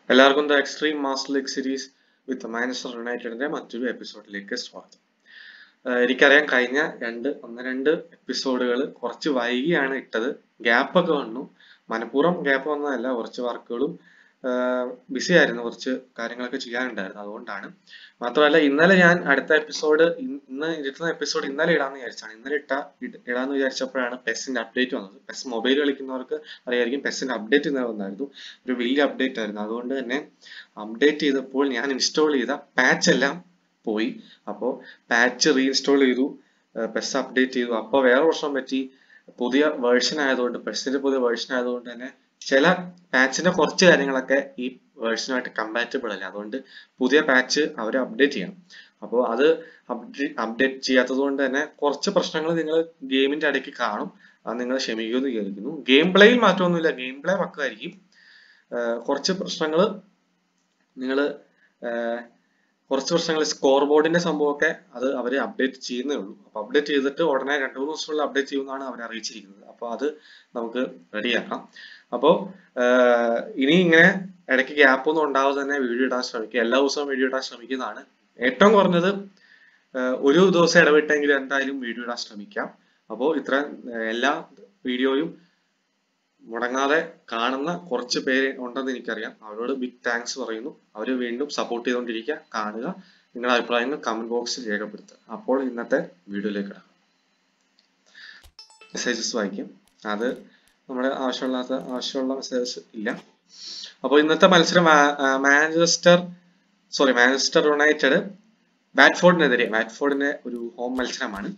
എല്ലാവർക്കും the extreme master league series with Manchester യുണൈറ്റഡിന്റെ മറ്റൊരു എപ്പിസോഡിലേക്ക് സ്വാഗതം ആഹ് എനിക്കറിയാം കഴിഞ്ഞ രണ്ട് ഒന്ന് രണ്ട് എപ്പിസോഡുകൾ കുറച്ച് വൈകിയാണ് ഇട്ടത് ഗ്യാപ്പ് ഒക്കെ വന്നു മനഃപൂർവ്വം ഗ്യാപ്പ് വന്നതല്ല കുറച്ച് വർക്കുകളും ബിസി ആയിരുന്നു കുറച്ച് കാര്യങ്ങളൊക്കെ ചെയ്യാനുണ്ടായിരുന്നു അതുകൊണ്ടാണ് മാത്രമല്ല ഇന്നലെ ഞാൻ അടുത്ത എപ്പിസോഡ് ഇന്ന് ഇരുത്തുന്ന എപ്പിസോഡ് ഇന്നലെ ഇടാന്ന് വിചാരിച്ചാണ് ഇന്നലെ ഇട്ട ഇട- ഇടാന്ന് വിചാരിച്ചപ്പോഴാണ് പെസ്സിന്റെ അപ്ഡേറ്റ് വന്നത് പെസ് മൊബൈൽ കളിക്കുന്നവർക്ക് അറിയായിരിക്കും പെസ്സിന്റെ അപ്ഡേറ്റ് ഇന്നലെ വന്നായിരുന്നു ഒരു വലിയ അപ്ഡേറ്റ് ആയിരുന്നു അതുകൊണ്ട് തന്നെ അപ്ഡേറ്റ് ചെയ്തപ്പോൾ ഞാൻ ഇൻസ്റ്റാൾ ചെയ്ത പാച്ച് എല്ലാം പോയി അപ്പോൾ പാച്ച് റീഇൻസ്റ്റാൾ ചെയ്തു പെസ് അപ്ഡേറ്റ് ചെയ്തു അപ്പോൾ വേറെ പ്രശ്നം പറ്റി പുതിയ വേർഷൻ ആയതുകൊണ്ട് പെസ്സിന്റെ പുതിയ വേർഷൻ ആയതുകൊണ്ട് തന്നെ ചില പാച്ചിന്റെ കുറച്ച് കാര്യങ്ങളൊക്കെ ഈ വേർഷനുമായിട്ട് കമ്പാറ്റബിൾ അല്ല അതുകൊണ്ട് പുതിയ പാച്ച് അവർ അപ്ഡേറ്റ് ചെയ്യണം അപ്പോൾ അത് അപ്ഡേറ്റ് ചെയ്യാത്തത് കൊണ്ട് തന്നെ കുറച്ച് പ്രശ്നങ്ങൾ നിങ്ങൾ ഗെയിമിന്റെ ഇടയ്ക്ക് കാണും അത് നിങ്ങൾ ക്ഷമിക്കുമെന്ന് വിചാരിക്കുന്നു ഗെയിം പ്ലേയിൽ മാറ്റമൊന്നുമില്ല ഗെയിം പ്ലേ പക്കായിരിക്കും കുറച്ച് പ്രശ്നങ്ങൾ നിങ്ങൾ കുറച്ച് പ്രശ്നങ്ങൾ സ്കോർ ബോർഡിന്റെ സംഭവമൊക്കെ അത് അവർ അപ്ഡേറ്റ് ചെയ്യുന്നേ ഉള്ളൂ അപ്പോൾ അപ്ഡേറ്റ് ചെയ്തിട്ട് ഉടനെ രണ്ട് മൂന്ന് ദിവസത്തിനുള്ളിൽ അപ്ഡേറ്റ് ചെയ്യുമെന്നാണ് അവർ അറിയിച്ചിരിക്കുന്നത് അപ്പോൾ അത് നമുക്ക് റെഡിയാക്കാം അപ്പോൾ ഇനി ഇങ്ങനെ ഇടയ്ക്ക് ഗ്യാപ്പ് ഒന്നും ഉണ്ടാവാതെ തന്നെ വീഡിയോ ഇടാൻ ശ്രമിക്കുക എല്ലാ ദിവസവും വീഡിയോ ഇടാൻ ശ്രമിക്കുന്നതാണ് ഏറ്റവും കുറഞ്ഞത് ആഹ് ഒരു ദിവസം ഇടവിട്ടെങ്കിലും എന്തായാലും വീഡിയോ ഇടാൻ ശ്രമിക്കാം അപ്പോൾ ഇത്ര ആഹ് എല്ലാ വീഡിയോയും മുടങ്ങാതെ കാണുന്ന കുറച്ച് പേര് ഉണ്ടെന്ന് എനിക്കറിയാം അവരോട് ബിഗ് താങ്ക്സ് പറയുന്നു അവർ വീണ്ടും സപ്പോർട്ട് ചെയ്തുകൊണ്ടിരിക്കുക കാണുക നിങ്ങളുടെ അഭിപ്രായങ്ങൾ കമന്റ് ബോക്സിൽ രേഖപ്പെടുത്തുക അപ്പോൾ ഇന്നത്തെ വീഡിയോയിലേക്ക് ഇടാം മെസ്സേജസ് വായിക്കും അത് നമ്മുടെ ആവശ്യമില്ലാത്ത ആവശ്യമുള്ള മെസ്സേജസ് ഇല്ല അപ്പോൾ ഇന്നത്തെ മത്സരം മാ- ആ, മാഞ്ചസ്റ്റർ സോറി മാഞ്ചസ്റ്റർ യുണൈറ്റഡ് വാറ്റ്ഫോർഡിനെതിരെ വാറ്റ്ഫോർഡിന്റെ ഒരു ഹോം മത്സരമാണ്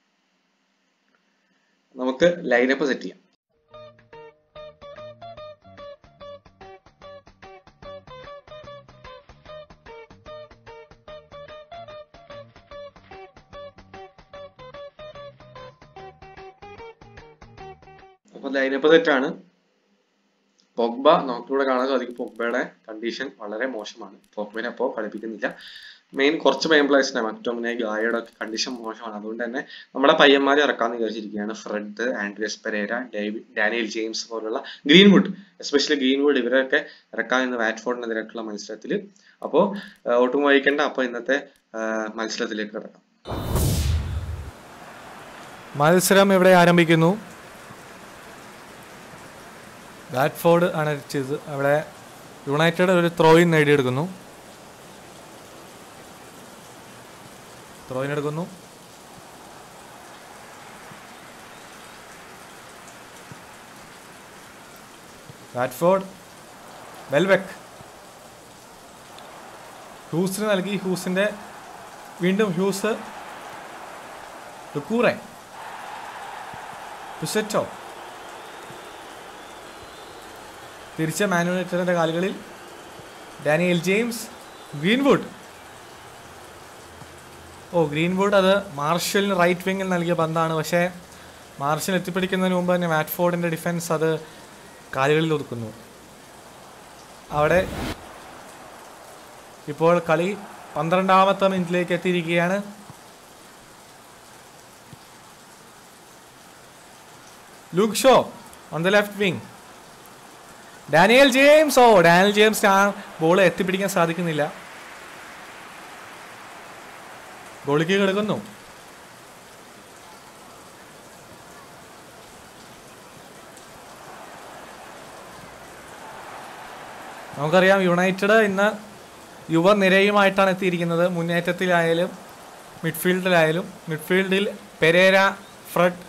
നമുക്ക് ലൈനപ്പ് സെറ്റ് ചെയ്യാം അപ്പൊ ലൈനപ്പ് സെറ്റാണ് പോഗ്ബ നമുക്കിവിടെ കാണാൻ സാധിക്കും പോഗ്ബയുടെ കണ്ടീഷൻ വളരെ മോശമാണ് പോഗ്ബനെ അപ്പോൾ കളിപ്പിക്കുന്നില്ല മെയിൻ കുറച്ച് മെയിൻ പ്ലേയേഴ്സിനെ മറ്റൊന്നിനെ ഗായയുടെ ഒക്കെ കണ്ടീഷൻ മോശമാണ് അതുകൊണ്ട് തന്നെ നമ്മുടെ പയ്യന്മാരെ ഇറക്കാന്ന് വിചാരിച്ചിരിക്കുകയാണ് Fred Andreas Pereira David Daniel James പോലുള്ള ഗ്രീൻവുഡ് എസ്പെഷ്യലി ഗ്രീൻവുഡ് ഇവരൊക്കെ ഇറക്കാൻ ഇന്ന് വാറ്റ്ഫോർഡിനെതിരായിട്ടുള്ള മത്സരത്തിൽ അപ്പോൾ ഒട്ടും വഹിക്കേണ്ട അപ്പോൾ ഇന്നത്തെ ആ, മത്സരത്തിലേക്ക് കിടക്കാം മത്സരം ഇവിടെ ആരംഭിക്കുന്നു ബാറ്റ്ഫോർഡ് ആണ് ചെയ്തത് അവിടെ യുണൈറ്റഡ് ഒരു ത്രോയിൻ നേടിയെടുക്കുന്നു ത്രോയിൻ എടുക്കുന്നു ബാറ്റ്ഫോർഡ് വെൽവെക്ക് ഹ്യൂസിന് നൽകി ഹ്യൂസിന്റെ വീണ്ടും ഹ്യൂസ് ലുക്കൂറെ പുസറ്റോ തിരിച്ച മാനുവേറ്ററിന്റെ കാലുകളിൽ Daniel James Greenwood oh Greenwood അത് മാർഷലിന് റൈറ്റ് വിങ്ങിൽ നൽകിയ പന്താണ് പക്ഷേ മാർഷൽ എത്തിപ്പിടിക്കുന്നതിന് മുമ്പ് തന്നെ മാറ്റ്ഫോർഡിന്റെ ഡിഫൻസ് അത് കാലുകളിൽ ഒതുക്കുന്നു അവിടെ ഇപ്പോൾ കളി പന്ത്രണ്ടാമത്തെ മിനിറ്റിലേക്ക് എത്തിയിരിക്കുകയാണ് Luke Shaw on the left wing Daniel James oh Daniel James ആ ബോൾ എത്തിപ്പിടിക്കാൻ സാധിക്കുന്നില്ല ഗോളിക്ക് കിടക്കുന്നു നമുക്കറിയാം യുണൈറ്റഡ് ഇന്ന് യുവനിരയുമായിട്ടാണ് എത്തിയിരിക്കുന്നത് മുന്നേറ്റത്തിലായാലും മിഡ്ഫീൽഡിലായാലും മിഡ്ഫീൽഡിൽ പെരേര ഫ്രഡ്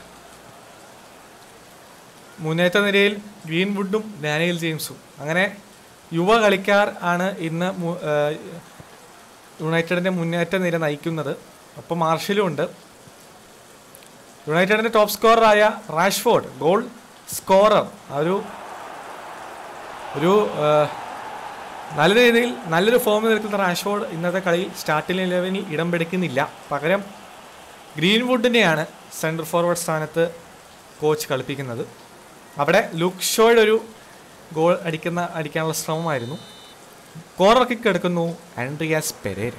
മുന്നേറ്റ നിരയിൽ ഗ്രീൻവുഡും ഡാനിയൽ ജെയിംസും അങ്ങനെ യുവ കളിക്കാർ ആണ് ഇന്ന് മു- ഏഹ് യുണൈറ്റഡിന്റെ മുന്നേറ്റ നിര നയിക്കുന്നത് ഒപ്പം മാർഷലും ഉണ്ട് യുണൈറ്റഡിന്റെ ടോപ്പ് സ്കോററായ റാഷ്ഫോർഡ് ഗോൾ സ്കോറർ ആ ഒരു ഒരു ഏഹ്, നല്ല രീതിയിൽ നല്ലൊരു ഫോമിൽ നിൽക്കുന്ന റാഷ്ഫോർഡ് ഇന്നത്തെ കളി സ്റ്റാർട്ടിംഗ് ഇലവനിൽ ഇടം പിടിക്കുന്നില്ല പകരം ഗ്രീൻവുഡിനെയാണ് സെൻട്രൽ ഫോർവേഡ് സ്ഥാനത്ത് കോച്ച് കളിപ്പിക്കുന്നത് അവിടെ ലുക്ക് ഷോയുടെ ഒരു ഗോൾ അടിക്കുന്ന അടിക്കാനുള്ള ശ്രമമായിരുന്നു കോർണർ കിക്ക് എടുക്കുന്നു ആൻഡ്രിയാസ് പെരേര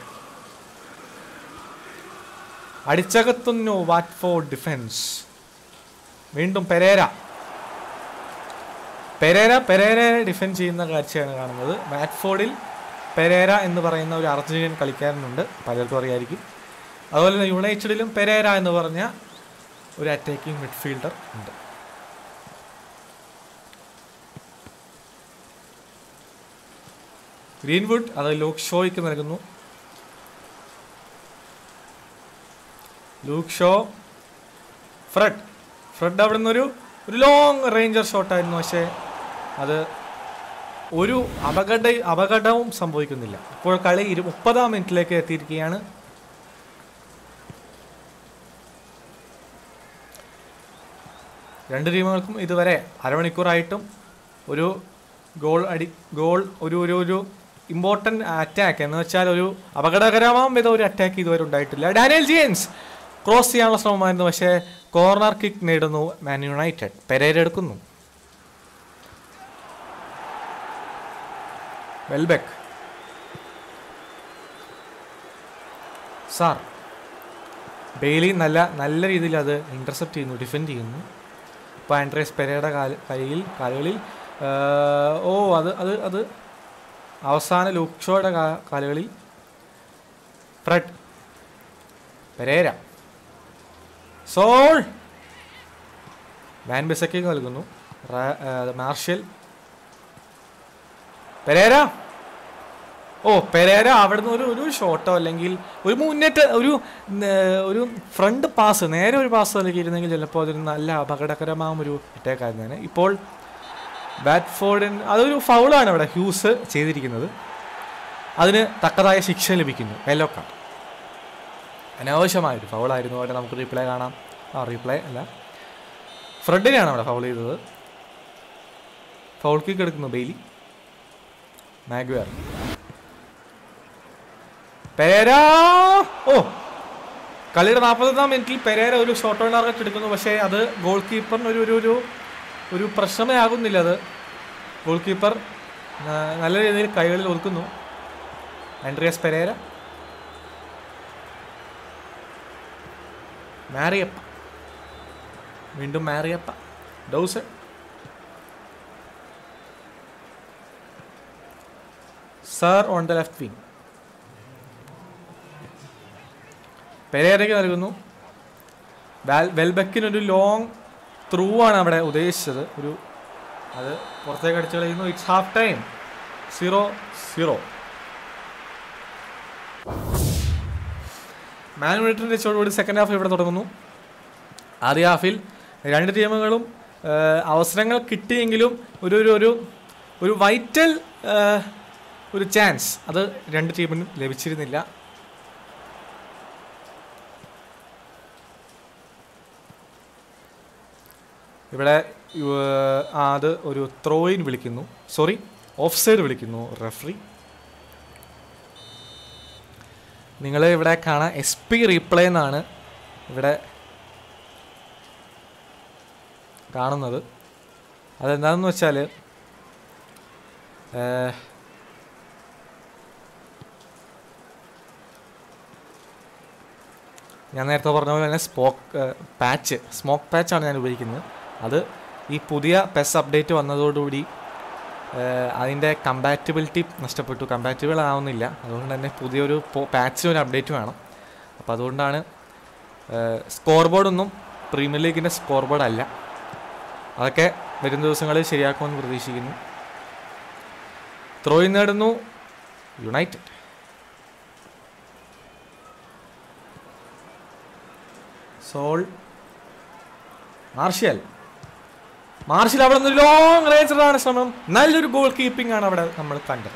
അടിച്ചകത്തുന്നു വാറ്റ്ഫോർഡ് ഡിഫൻസ് വീണ്ടും പെരേര പെരേര പെരേരയെ ഡിഫെൻഡ് ചെയ്യുന്ന കാഴ്ചയാണ് കാണുന്നത് മാറ്റ്ഫോർഡിൽ പെരേര എന്ന് പറയുന്ന ഒരു അർജന്റീനിയൻ കളിക്കാരനുണ്ട് പലർക്കും അറിയായിരിക്കും അതുപോലെ തന്നെ യുണൈറ്റഡിലും പെരേര എന്ന് പറഞ്ഞ ഒരു അറ്റാക്കിംഗ് മിഡ്ഫീൽഡർ ഉണ്ട് ഗ്രീൻവുഡ് അത് ലൂക്ക് ഷോയ്ക്ക് നൽകുന്നു ലൂക്ക് ഷോ ഫ്രെഡ് ഫ്രെഡ് അവിടെ നിന്നൊരു ഒരു ലോങ് റേഞ്ചർ ഷോട്ടായിരുന്നു പക്ഷേ അത് ഒരു അപകട അപകടവും സംഭവിക്കുന്നില്ല ഇപ്പോൾ കളി ഇരു മുപ്പതാം മിനിറ്റിലേക്ക് എത്തിയിരിക്കുകയാണ് രണ്ട് ടീമുകൾക്കും ഇതുവരെ അരമണിക്കൂറായിട്ടും ഒരു ഗോൾ അടി ഗോൾ ഒരു ഒരു ഒരു ഇമ്പോർട്ടൻ്റ് അറ്റാക്ക് എന്ന് വെച്ചാൽ ഒരു അപകടകരമാം വിധം ഒരു അറ്റാക്ക് ഇതുവരെ ഉണ്ടായിട്ടില്ല ഡാനിയൽ ജിയൻസ് ക്രോസ് ചെയ്യാനുള്ള ശ്രമമായിരുന്നു പക്ഷേ കോർണർ കിക്ക് നേടുന്നു മാൻ യുണൈറ്റഡ് പെരേര എടുക്കുന്നു വെൽബെക്ക് സാർ ബെയിലി നല്ല നല്ല രീതിയിൽ അത് ഇന്റർസെപ്റ്റ് ചെയ്യുന്നു ഡിഫെൻഡ് ചെയ്യുന്നു ഇപ്പോൾ ആൻഡ്രേസ് പെരയുടെ കാല കയ്യിൽ കാലുകളിൽ ആ, ഓ അത് അത് അത് അവസാന ലൂക്ഷോയുടെ കാലുകളിൽ ഫ്രെഡ് പെരേര സോൾ വാൻ ബിസക്കി നൽകുന്നു റാ- ആ, മാർഷ്യൽ പെരേര ഓ പെരേര അവിടുന്ന് ഒരു ഒരു ഷോട്ടോ അല്ലെങ്കിൽ ഒരു മുന്നേറ്റ ഒരു നേ- ഒരു ഫ്രണ്ട് പാസ് നേരെ ഒരു പാസ് നൽകിയിരുന്നെങ്കിൽ ചിലപ്പോൾ അതൊരു നല്ല അപകടകരമായ ഒരു അറ്റാക്ക് ആയിരുന്നേനെ ഇപ്പോൾ ബാറ്റ്ഫോർഡിൻ അതൊരു ഫൗളാണ് അവിടെ ഹ്യൂസ് ചെയ്തിരിക്കുന്നത് അതിന് തക്കതായ ശിക്ഷ ലഭിക്കുന്നു യെല്ലോ കാർഡ് അനാവശ്യമായൊരു ഫൗളായിരുന്നു അവിടെ നമുക്ക് റീപ്ലേ കാണാം ആ റീപ്ലേ അല്ല ഫ്രണ്ടിനെയാണ് അവിടെ ഫൗൾ ചെയ്തത് ഫൗൾ കിക്ക് എടുക്കുന്നു ബെയിലി മാഗ്വയർ പെരേര ഓ കളിയുടെ നാൽപ്പത്തൊന്നാം മിനിറ്റിൽ പെരേര ഒരു ഷോർട്ട് ഓൺ ടാർഗറ്റ് എടുക്കുന്നു പക്ഷേ അത് ഗോൾ കീപ്പറിന് ഒരു ഒരു ഒരു ഒരു പ്രശ്നമേ ആകുന്നില്ല അത് ഗോൾ കീപ്പർ ആ, നല്ല രീതിയിൽ കൈകളിൽ ഒതുക്കുന്നു ആൻഡ്രിയസ് പെരേര മാറിയപ്പ വീണ്ടും മാറിയപ്പ ഡൗസ് Sarr on the left wing പെരേരയ്ക്ക് നൽകുന്നു വാൽ- വെൽബെക്കിനൊരു ലോങ് ത്രൂ ആണ് അവിടെ ഉദ്ദേശിച്ചത് ഒരു അത് പുറത്തേക്ക് അടിച്ചു കളയുന്നു it's half time zero zero Man യുണൈറ്റഡിന്റെ ഇച്ചോടുകൂടി സെക്കൻഡ് ഹാഫ് ഇവിടെ തുടങ്ങുന്നു ആദ്യ ഹാഫിൽ രണ്ട് ടീമുകളും ആ, അവസരങ്ങൾ കിട്ടിയെങ്കിലും ഒരു ഒരു ഒരു ഒരു വൈറ്റൽ ഒരു ചാൻസ് അത് രണ്ട് ടീമിനും ലഭിച്ചിരുന്നില്ല ഇവിടെ യു- ആ, അത് ഒരു ത്രോയിൻ വിളിക്കുന്നു സോറി ഓഫ് സൈഡ് വിളിക്കുന്നു റെഫറി നിങ്ങൾ ഇവിടെ കാണാൻ എസ് പി റീപ്ലേ എന്നാണ് ഇവിടെ കാണുന്നത് അതെന്താണെന്ന് വെച്ചാൽ ഞാൻ നേരത്തെ പറഞ്ഞ പോലെ തന്നെ സ്പോക്ക് പാച്ച് സ്മോക്ക് പാച്ചാണ് ഞാൻ ഉപയോഗിക്കുന്നത് അത് ഈ പുതിയ പെസ് അപ്ഡേറ്റ് വന്നതോടുകൂടി ഏഹ്, അതിൻ്റെ കമ്പാറ്റബിലിറ്റി നഷ്ടപ്പെട്ടു കമ്പാറ്റബിൾ ആവുന്നില്ല അതുകൊണ്ട് തന്നെ പുതിയൊരു പാച്ചിന് ഒരു അപ്ഡേറ്റ് വേണം അപ്പോൾ അതുകൊണ്ടാണ് സ്കോർ ബോർഡൊന്നും പ്രീമിയർ ലീഗിൻ്റെ സ്കോർ ബോർഡ് അല്ല അതൊക്കെ വരും ദിവസങ്ങളിൽ ശരിയാക്കുമെന്ന് പ്രതീക്ഷിക്കുന്നു ത്രോയിൻ നേടുന്നു യുണൈറ്റഡ് സോൾ മാർഷ്യൽ മാർഷ്യൽ അവിടെ നിന്ന് ലോങ് റേഞ്ചറാണ് ശ്രമം നല്ലൊരു ഗോൾ കീപ്പിംഗ് ആണ് അവിടെ നമ്മൾ കണ്ടത്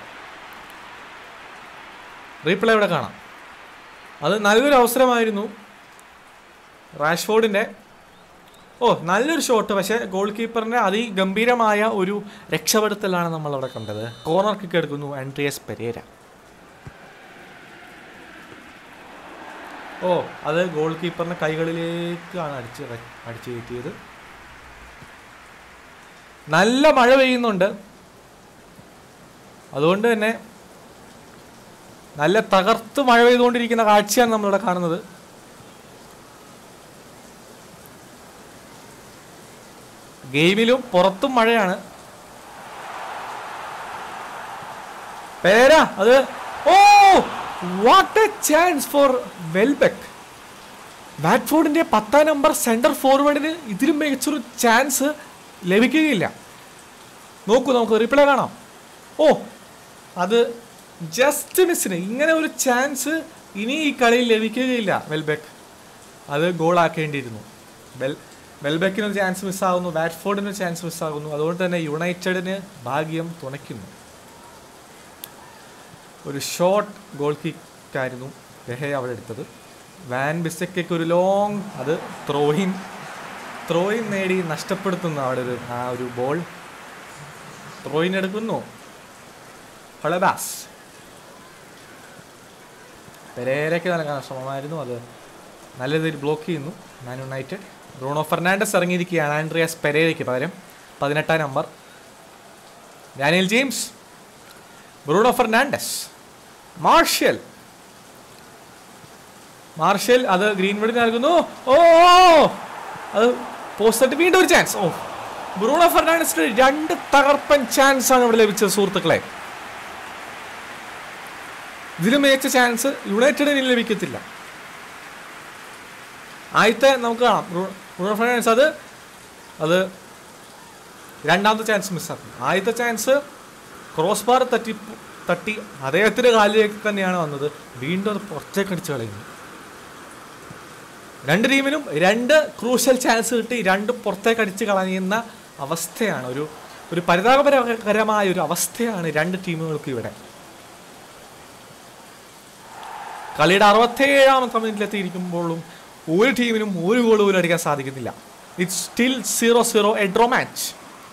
റീപ്ലേ ഇവിടെ കാണാം അത് നല്ലൊരു അവസരമായിരുന്നു റാഷ്ഫോർഡിന്റെ ഓ നല്ലൊരു ഷോട്ട് പക്ഷേ ഗോൾ കീപ്പറിന്റെ അതിഗംഭീരമായ ഒരു രക്ഷപ്പെടുത്തലാണ് നമ്മൾ അവിടെ കണ്ടത് കോർണർ കിക്ക് എടുക്കുന്നു ആൻഡ്രിയസ് പെരേര ഓ അത് ഗോൾ കീപ്പറിന്റെ കൈകളിലേക്കാണ് അടിച്ച് വെ- അടിച്ച് കയറ്റിയത് നല്ല മഴ പെയ്യുന്നുണ്ട് അതുകൊണ്ട് തന്നെ നല്ല തകർത്ത് മഴ പെയ്തുകൊണ്ടിരിക്കുന്ന കാഴ്ചയാണ് നമ്മളിവിടെ കാണുന്നത് ഗെയിമിലും പുറത്തും മഴയാണ് പേര അത് oh what a chance for Welbeck വാറ്റ്ഫോർഡിന്റെ പത്താം നമ്പർ സെന്റർ ഫോർവേഡിന് ഇതിലും മികച്ചൊരു ചാൻസ് ലഭിക്കുകയില്ല നോക്കൂ നമുക്ക് റിപ്ലൈ കാണാം ഓ അത് ജസ്റ്റ് മിസ്സിന് ഇങ്ങനെ ഒരു ചാൻസ് ഇനി ഈ കളിയിൽ ലഭിക്കുകയില്ല വെൽബെക്ക് അത് ഗോളാക്കേണ്ടിയിരുന്നു വെൽ വെൽബെക്കിന് ഒരു ചാൻസ് മിസ്സാകുന്നു വാറ്റ്ഫോർഡിന് ഒരു ചാൻസ് മിസ്സാകുന്നു അതുകൊണ്ട് തന്നെ യുണൈറ്റഡിന് ഭാഗ്യം തുണയ്ക്കുന്നു ഒരു ഷോർട്ട് ഗോൾ കിക്കായിരുന്നു രഹയ അവിടെ എടുത്തത് വാൻ ബിസയ്ക്കൊക്കെ ഒരു ലോങ് അത് ത്രോയിൻ ത്രോയിൻ നേടി നഷ്ടപ്പെടുത്തുന്നു അവിടെ ഒരു ആ ഒരു ബോൾ ത്രോയിൻ എടുക്കുന്നു ഹളബാസ് പെരേരയ്ക്ക് നൽകാൻ ശ്രമമായിരുന്നു അത് നല്ല രീതിയിൽ ബ്ലോക്ക് ചെയ്യുന്നു മാൻ യുണൈറ്റഡ് ബ്രൂണോ ഫെർണാണ്ടസ് ഇറങ്ങിയിരിക്കുകയാണ് ആൻഡ്രിയാസ് പെരേരയ്ക്ക് പകരം പതിനെട്ടാം number Daniel James Bruno Fernandes Martial Martial അത് ഗ്രീൻവുഡിന് നൽകുന്നു ഓ അത് പോസ്റ്റ് വീണ്ടും ഒരു ചാൻസ് ഓ ബ്രൂണോ ഫെർണാണ്ടസിന് രണ്ട് തകർപ്പൻ ചാൻസ് ആണ് ഇവിടെ ലഭിച്ചത് സുഹൃത്തുക്കളെ ഇതിലും മികച്ച ചാൻസ് യുണൈറ്റഡിന് ഇനി ലഭിക്കത്തില്ല ആദ്യത്തെ നമുക്ക് കാണാം ബ്രൂ- ബ്രൂണോ ഫെർണാണ്ടസ് അത് അത് രണ്ടാമത്തെ ചാൻസ് മിസ്സാക്കും ആദ്യത്തെ ചാൻസ് ക്രോസ് ബാർ തട്ടി തട്ടി അദ്ദേഹത്തിന്റെ കാലിലേക്ക് തന്നെയാണ് വന്നത് വീണ്ടും അത് പുറത്തേക്ക് അടിച്ചു കളയുന്നു രണ്ട് ടീമിനും രണ്ട് ക്രൂഷ്യൽ ചാൻസ് കിട്ടി രണ്ടും പുറത്തേക്ക് അടിച്ച് കളയുന്ന അവസ്ഥയാണ് ഒരു ഒരു പരിതാപകരമായ ഒരു അവസ്ഥയാണ് രണ്ട് ടീമുകൾക്കും ഇവിടെ കളിയുടെ അറുപത്തേഴാമത്തെ മിനിറ്റിലെത്തിയിരിക്കുമ്പോഴും ഒരു ടീമിനും ഒരു ഗോൾ പോലും അടിക്കാൻ സാധിക്കുന്നില്ല it's still zero zero a draw match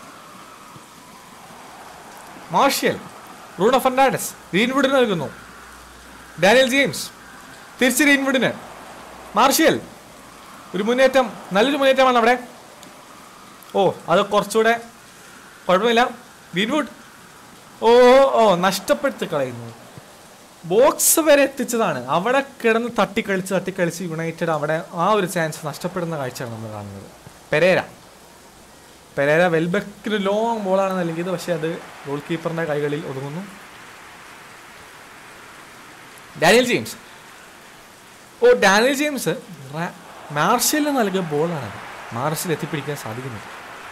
Martial Bruno Fernandes ഗ്രീൻവുഡിന് നൽകുന്നു ഡാനിയൽ ജെയിംസ് തിരിച്ച് ഗ്രീൻവുഡിന് മാർഷ്യൽ ഒരു മുന്നേറ്റം നല്ലൊരു മുന്നേറ്റമാണ് അവിടെ ഓ അത് കുറച്ചുകൂടെ കുഴപ്പമില്ല ഗ്രീൻവുഡ് ഓ ഓ നഷ്ടപ്പെടുത്തി കളയുന്നു ബോക്സ് വരെ എത്തിച്ചതാണ് അവിടെ കിടന്ന് തട്ടിക്കളിച്ച് തട്ടിക്കളിച്ച് യുണൈറ്റഡ് അവിടെ ആ ഒരു ചാൻസ് നഷ്ടപ്പെടുന്ന കാഴ്ചയാണ് നമ്മൾ കാണുന്നത് പെരേര പെരേര വെൽബെക്കിന് ലോങ് ബോളാണ് നൽകിയത് പക്ഷേ അത് ഗോൾ കീപ്പറിന്റെ കൈകളിൽ ഒതുങ്ങുന്നു Daniel James oh Daniel James റാ- മാർഷ്യലിന് നൽകിയ ബോളാണ് മാർഷ്യൽ എത്തിപ്പിടിക്കാൻ സാധിക്കുന്നു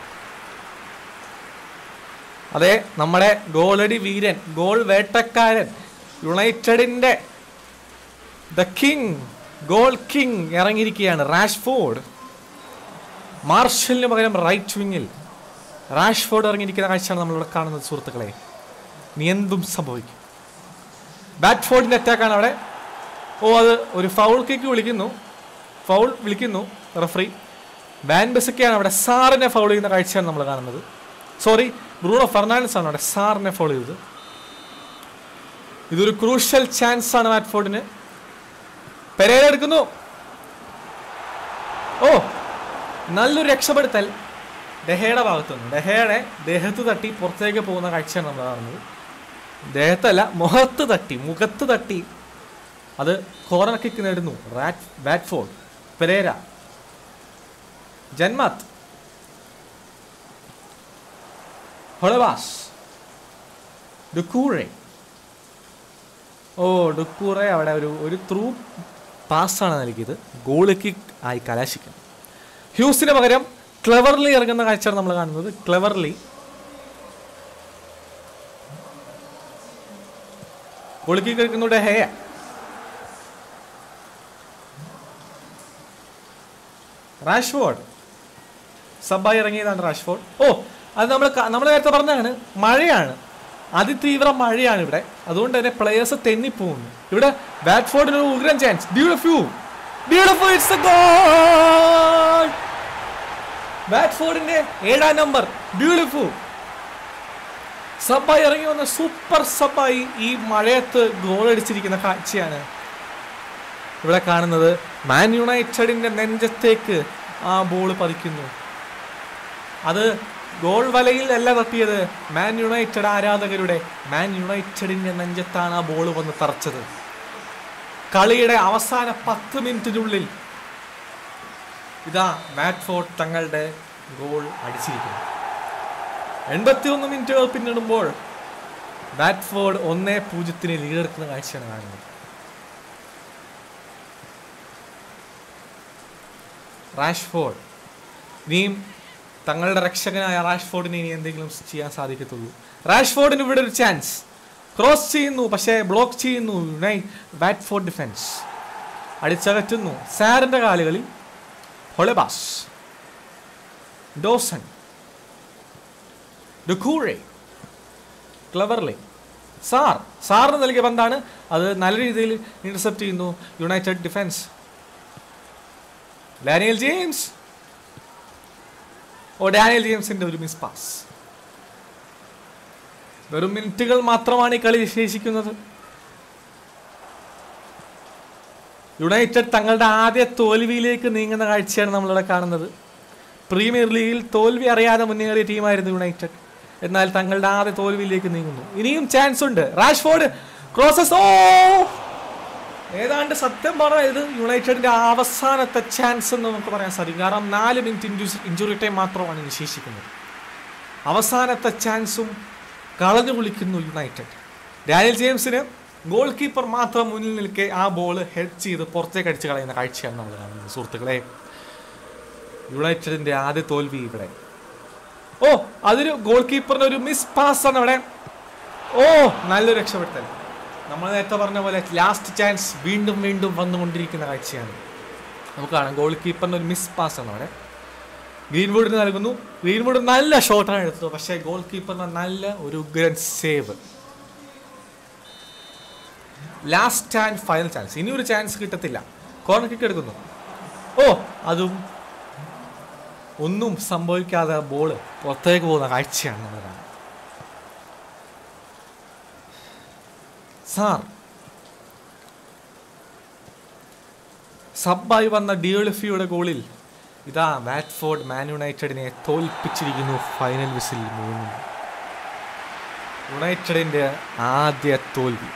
അതെ നമ്മുടെ ഗോളടി വീരൻ ഗോൾ വേട്ടക്കാരൻ യുണൈറ്റഡിന്റെ ദ കിങ് ഗോൾ കിങ് ഇറങ്ങിയിരിക്കുകയാണ് റാഷ്ഫോർഡ് മാർഷലിന് പകരം റൈറ്റ് വിങ്ങിൽ റാഷ്ഫോർഡ് ഇറങ്ങിയിരിക്കുന്ന കാഴ്ചയാണ് നമ്മളിവിടെ കാണുന്നത് സുഹൃത്തുക്കളെ നീ എന്തും സംഭവിക്കും ബാറ്റ്ഫോർഡിന്റെ അറ്റാക്കാണ് അവിടെ ഓ അത് ഒരു ഫൗൾ കിക്ക് വിളിക്കുന്നു ഫൗൾ വിളിക്കുന്നു റഫറി വാൻ ബെസൊക്കെയാണ് അവിടെ സാറിനെ ഫൗൾ ചെയ്യുന്ന കാഴ്ചയാണ് നമ്മൾ കാണുന്നത് സോറി ബ്രൂണോ ഫെർണാണ്ടസ് ആണ് അവിടെ സാറിനെ ഫൗൾ ചെയ്തത് ഇതൊരു ക്രൂഷ്യൽ ചാൻസ് ആണ് വാറ്റ്ഫോർഡിന് പെരേര എടുക്കുന്നു ഓ നല്ലൊരു രക്ഷപ്പെടുത്തൽ ഡെഹയുടെ ഭാഗത്തു നിന്ന് ഡെഹയുടെ ദേഹത്ത് തട്ടി പുറത്തേക്ക് പോകുന്ന കാഴ്ചയാണ് നമ്മൾ കാണുന്നത് ദേഹത്തല്ല മുഖത്ത് തട്ടി മുഖത്ത് തട്ടി അത് കോർണർ കിക്ക് നേടുന്നു റാറ്റ് ബാറ്റ്ഫോർഡ് പെരേര ജന്മത്ത് ഹൊളവാസ് ഡുക്കൂറെ ഓ ഡുക്കൂറെ അവിടെ ഒരു ഒരു ത്രൂ പാസ്സാണ് നൽകിയത് ഗോൾ കിക്ക് ആയി കലാശിക്കുന്നു ഹ്യൂസിന് പകരം ക്ലെവർലി ഇറങ്ങുന്ന കാഴ്ചയാണ് നമ്മൾ കാണുന്നത് ക്ലെവർലി ഗോൾ കിക്ക് എടുക്കുന്നുണ്ട് ഹേയ റാഷ്ഫോർഡ് സബായി ഇറങ്ങിയതാണ് റാഷ്ഫോർഡ് ഓ അത് നമ്മൾ നമ്മൾ നേരത്തെ പറഞ്ഞതാണ് മഴയാണ് അതിതീവ്ര മഴയാണ് ഇവിടെ അതുകൊണ്ട് തന്നെ പ്ലേയേഴ്സ് തെന്നിപ്പോകുന്നു ഇവിടെ ബാറ്റ്ഫോർഡിന് ഒരു ഉഗ്രൻ chance beautiful beautiful it's a goal ബാറ്റ്ഫോർഡിന്റെ ഏഴാം നമ്പർ ബ്യൂട്ടിഫുൾ സബായി ഇറങ്ങി വന്ന സൂപ്പർ സബായി ഈ മഴയത്ത് ഗോൾ അടിച്ചിരിക്കുന്ന കാഴ്ചയാണ് ഇവിടെ കാണുന്നത് മാൻ യുണൈറ്റഡിന്റെ നെഞ്ചത്തേക്ക് ആ ബോൾ പതിക്കുന്നു അത് ഗോൾ വലയിൽ അല്ല തട്ടിയത് മാൻ യുണൈറ്റഡ് ആരാധകരുടെ മാൻ യുണൈറ്റഡിന്റെ നെഞ്ചത്താണ് ആ ബോൾ വന്ന് തറച്ചത് കളിയുടെ അവസാന പത്ത് മിനിറ്റിനുള്ളിൽ ഇതാ മാറ്റ്ഫോർഡ് തങ്ങളുടെ ഗോൾ അടിച്ചിരിക്കുന്നു എൺപത്തിയൊന്ന് മിനിറ്റുകൾ പിന്നിടുമ്പോൾ ബാറ്റ്ഫോർഡ് ഒന്നേ പൂജ്യത്തിന് ലീഡെടുക്കുന്ന കാഴ്ചയാണ് കാണുന്നത് റാഷ്ഫോർഡ് ഇനിയും തങ്ങളുടെ രക്ഷകനായ റാഷ്ഫോർഡിന് ഇനി എന്തെങ്കിലും ചെയ്യാൻ സാധിക്കത്തുള്ളൂ റാഷ്ഫോർഡിന് ഇവിടെ ഒരു ചാൻസ് ക്രോസ് ചെയ്യുന്നു പക്ഷേ ബ്ലോക്ക് ചെയ്യുന്നു ബാറ്റ്ഫോർഡ് ഡിഫൻസ് അടിച്ചകറ്റുന്നു സാറിന്റെ കാലുകളിൽ Holebas Dawson Doucoure Cleverley Sarr സാറിന് നൽകിയ പന്താണ് അത് നല്ല രീതിയിൽ ഇന്റർസെപ്റ്റ് ചെയ്യുന്നു United defence Daniel James oh Daniel ജെയിംസിന്റെ ഒരു മിസ് പാസ് വെറും മിനിറ്റുകൾ മാത്രമാണ് ഈ കളി ശേഷിക്കുന്നത് യുണൈറ്റഡ് തങ്ങളുടെ ആദ്യ തോൽവിയിലേക്ക് നീങ്ങുന്ന കാഴ്ചയാണ് നമ്മളിവിടെ കാണുന്നത് പ്രീമിയർ ലീഗിൽ തോൽവി അറിയാതെ മുന്നേറിയ ടീമായിരുന്നു യുണൈറ്റഡ് എന്നാൽ തങ്ങളുടെ ആദ്യ തോൽവിയിലേക്ക് നീങ്ങുന്നു ഇനിയും ചാൻസ് ഉണ്ട് റാഷ്ഫോർഡ് ക്രോസസ് ഓ ഏതാണ്ട് സത്യം പറഞ്ഞാൽ ഇത് യുണൈറ്റഡിന്റെ അവസാനത്തെ ചാൻസ് എന്ന് നമുക്ക് പറയാൻ സാധിക്കും കാരണം നാല് മിനിറ്റ് ഇഞ്ചുറി ടൈം മാത്രമാണ് ഇനി ശേഷിക്കുന്നത് അവസാനത്തെ ചാൻസും കളഞ്ഞു കുളിക്കുന്നു യുണൈറ്റഡ് ഡാനിയൽ ജെയിംസിന് ഗോൾ കീപ്പർ മാത്രം മുന്നിൽ നിൽക്കെ ആ ബോൾ ഹെഡ് ചെയ്ത് പുറത്തേക്ക് അടിച്ച് കളയുന്ന കാഴ്ചയാണ് നമ്മൾ കാണുന്നത് സുഹൃത്തുക്കളെ യുണൈറ്റഡിന്റെ ആദ്യ തോൽവി ഇവിടെ ഓ അതൊരു ഗോൾ കീപ്പറിന്റെ ഒരു മിസ് പാസ് ആണ് അവിടെ ഓ നല്ലൊരു രക്ഷപ്പെടുത്തൽ നമ്മൾ നേരത്തെ പറഞ്ഞ പോലെ ലാസ്റ്റ് ചാൻസ് വീണ്ടും വീണ്ടും വന്നുകൊണ്ടിരിക്കുന്ന കാഴ്ചയാണ് നമുക്ക് കാണാം ഗോൾ കീപ്പറിന്റെ ഒരു മിസ് പാസ് ആണ് അവിടെ ഗ്രീൻവുഡിന് നൽകുന്നു ഗ്രീൻവുഡ് നല്ല ഷോട്ടാണ് എടുത്തത് പക്ഷേ ഗോൾ കീപ്പറിന് നല്ല ഒരു ഉഗ്രൻ save last and final chance ഇനി ഒരു ചാൻസ് കിട്ടത്തില്ല കോർണർ കിക്ക് എടുക്കുന്നു ഓ അതും ഒന്നും സംഭവിക്കാതെ ബോൾ പുറത്തേക്ക് പോകുന്ന കാഴ്ചയാണ് നമ്മൾ കാണുന്നത് സാർ സബായി വന്ന ഡിയോളിഫിയുടെ ഗോളിൽ ഇതാ വാറ്റ്ഫോർഡ് മാൻ യുണൈറ്റഡിനെ തോൽപ്പിച്ചിരിക്കുന്നു ഫൈനൽ വിസിൽ മൂന്ന് യുണൈറ്റഡിന്റെ ആദ്യ തോൽവി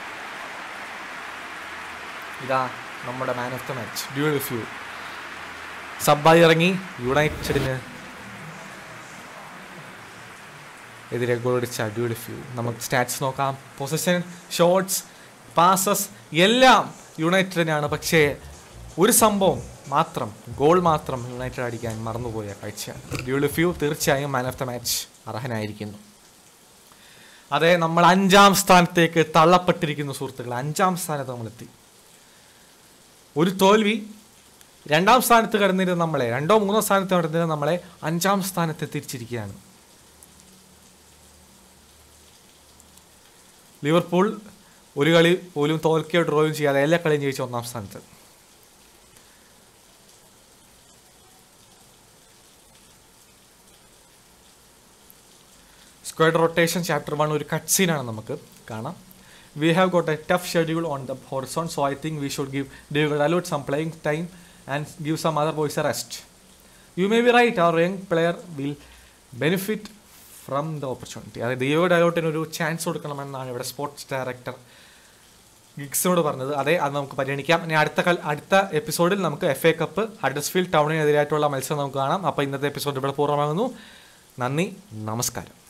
ഇതാ നമ്മുടെ man of the match Deulofeu സബായി ഇറങ്ങി യുണൈറ്റഡിന് എതിരെ ഗോളടിച്ച ബ്യൂട്ടിഫ്യൂ നമുക്ക് സ്റ്റാറ്റ്സ് നോക്കാം പൊസിഷൻ ഷോട്ട്സ് പാസസ് എല്ലാം യുണൈറ്റഡിനാണ് പക്ഷേ ഒരു സംഭവം മാത്രം ഗോൾ മാത്രം യുണൈറ്റഡ് അടിക്കാൻ മറന്നുപോയ കാഴ്ചയാണ് ബ്യൂട്ടിഫ്യൂ തീർച്ചയായും മാൻ ഓഫ് ദ മാച്ച് അർഹനായിരിക്കുന്നു അതെ നമ്മൾ അഞ്ചാം സ്ഥാനത്തേക്ക് തള്ളപ്പെട്ടിരിക്കുന്നു സുഹൃത്തുക്കൾ അഞ്ചാം സ്ഥാനത്ത് നമ്മളെത്തി ഒരു തോൽവി രണ്ടാം സ്ഥാനത്ത് കിടന്നിരുന്ന നമ്മളെ രണ്ടോ മൂന്നോ സ്ഥാനത്ത് കിടന്നിരുന്ന നമ്മളെ അഞ്ചാം സ്ഥാനത്ത് എത്തിച്ചിരിക്കുകയാണ് ലിവർപൂൾ ഒരു കളി പോലും തോൽക്കുകയോ ഡ്രോയും ചെയ്യാതെ എല്ലാ കളിയും ജയിച്ച ഒന്നാം സ്ഥാനത്ത് സ്ക്വാഡ് റൊട്ടേഷൻ ചാപ്റ്റർ വൺ ഒരു കട്ട് സീനാണ് നമുക്ക് കാണാം we have got a tough schedule on the horizon so I think we should give David a lot some playing time and give some other boys a rest you may be right our young player will benefit from the opportunity അതായത് David അലോട്ടിന് ഒരു chance കൊടുക്കണമെന്നാണ് ഇവിടെ sports director ഗിഗ്സിനോട് പറഞ്ഞത് അതെ അത് നമുക്ക് പരിഗണിക്കാം ഇനി അടുത്ത കൽ അടുത്ത എപ്പിസോഡിൽ നമുക്ക് എഫ് എ കപ്പ് ഹഡസ്ഫീൽഡ് ടൗണിനെതിരായിട്ടുള്ള മത്സരം നമുക്ക് കാണാം അപ്പോൾ ഇന്നത്തെ എപ്പിസോഡ് ഇവിടെ പൂർണ്ണമാകുന്നു നന്ദി നമസ്കാരം